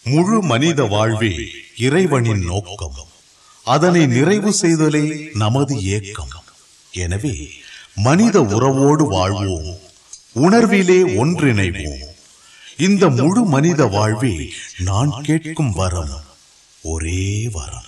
முழு மனித வாழ்வே இறைவனின் நோக்கம் அதனை நிறைவு செய்தலே நமது ஏக்கம் எனவே மனித உறவோடு வாழ்வோம் உணர்விலே ஒன்றிணைவோம் இந்த முழு மனித வாழ்வே நான் கேட்கும் வரம் ஒரே வரம்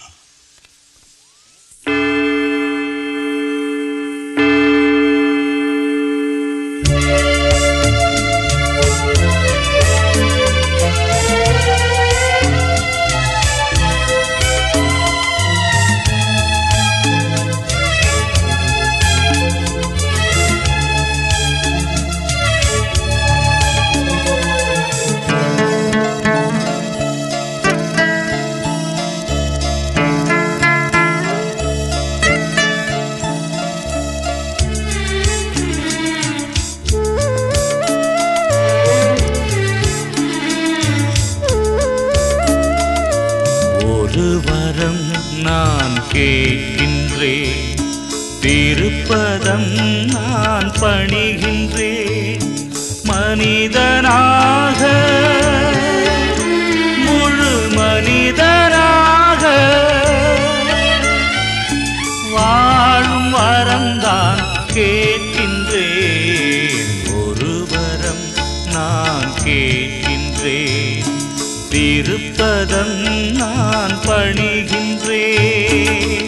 ஒரு வரம் நான் கேட்கின்றேன் திருப்பதம் நான் பணிகின்றேன் மனிதனாக முழு மனிதனாக வாழும் வரம்தான் கேட்கின்றேன் ஒரு வரம் நான் கேட்கின்றேன் திருப்பதம் நான் பணிகின்றேன்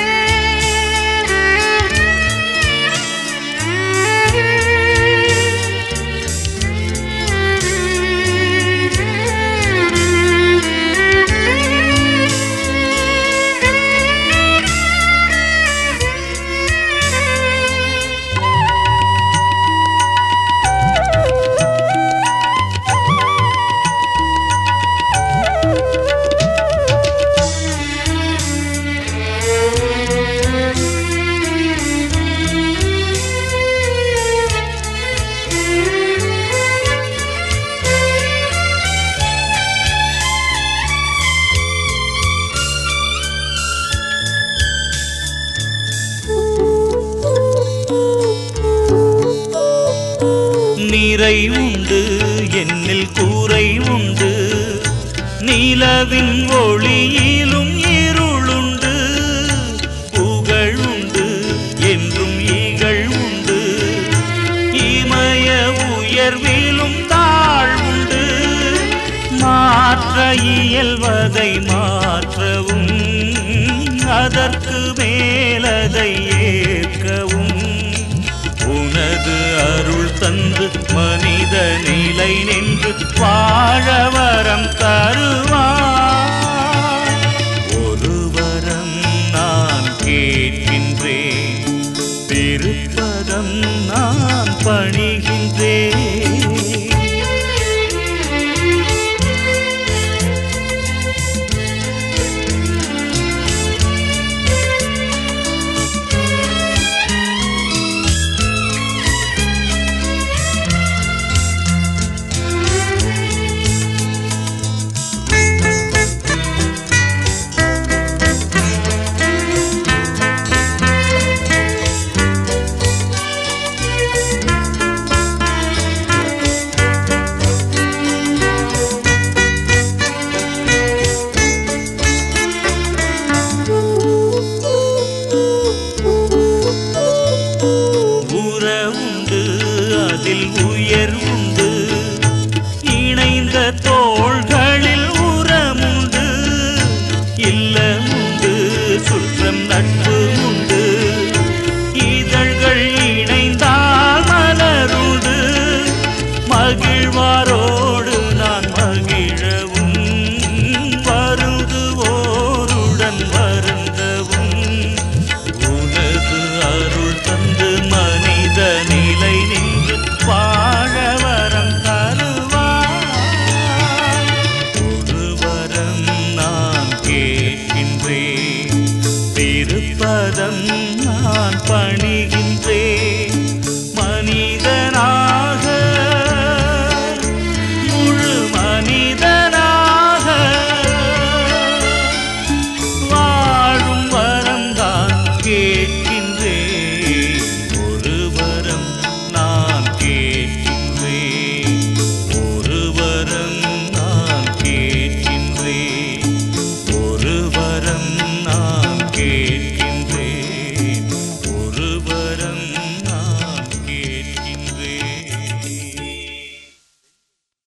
நிறை உண்டு என்னில் கூரை உண்டு நிலவின் ஒளியிலும் இருளுண்டு புகழ் உண்டு என்றும் ஈகள் உண்டு இமய உயர்விலும் தாழ்வுண்டு மாற்ற இயல்வதை மாற்றவும் அதற்கு மேலதை ஏற்கவும் உனது அருள் தந்து மனித நிலை நின்று வாழ வரம் தர